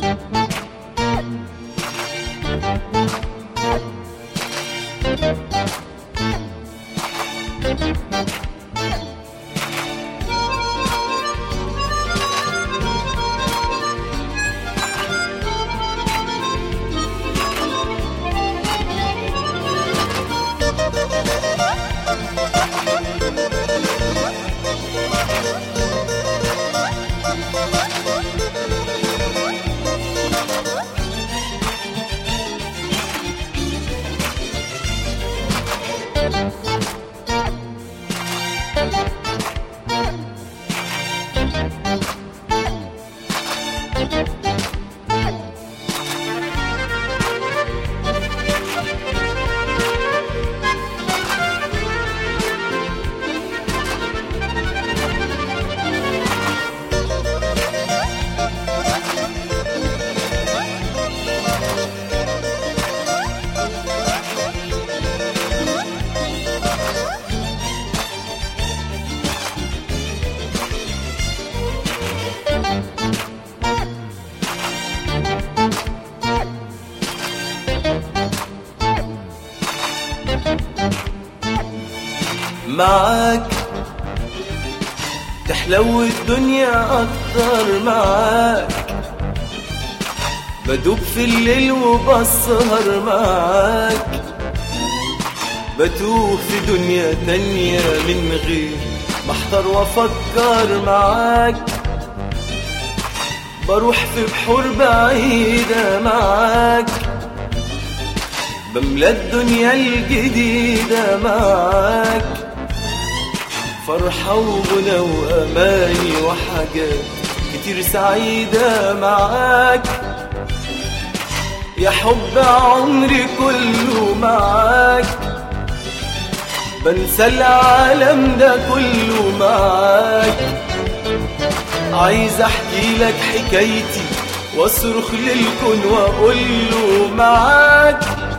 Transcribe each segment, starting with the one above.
معاك تحلو الدنيا أكتر معاك بدوب في الليل وبسهر معاك بتوه في دنيا تانية من غير محضر وافكر معاك بروح في بحور بعيدة معاك بملى الدنيا الجديدة معاك فرحة وغنى وأماني وحاجات كتير سعيدة معاك يا حب عمري كله معاك بنسى العالم ده كله معاك عايز احكي لك حكايتي واصرخ للكون واقول له معاك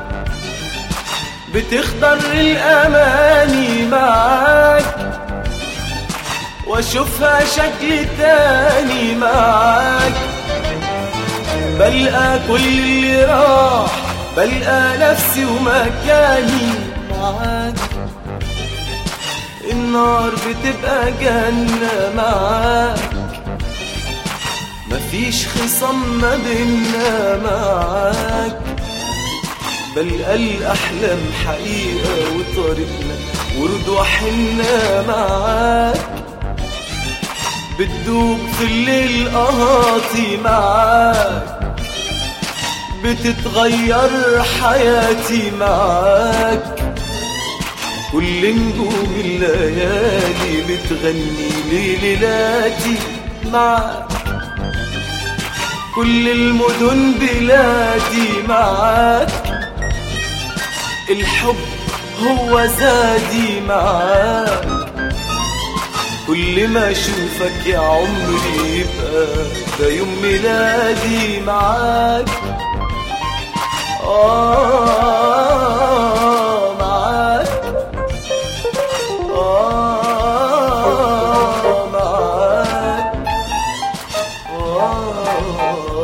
بتخضر الاماني معاك واشوفها شكل تاني معاك بلقى كل اللي راح بلقى نفسي ومكاني معاك النار بتبقى جنة معاك مفيش خصام ما بينا معاك بلقى الأحلام حقيقة وطريقنا ورد وحنا معاك بتدوب في الليل قهاتي معاك بتتغير حياتي معاك كل نجوم الليالي بتغني ليلاتي معاك كل المدن بلادي معاك الحب هو زادي معاك كل ما اشوفك يا عمري يبقى ده يوم ميلادي معاك آه معاك آه معاك آه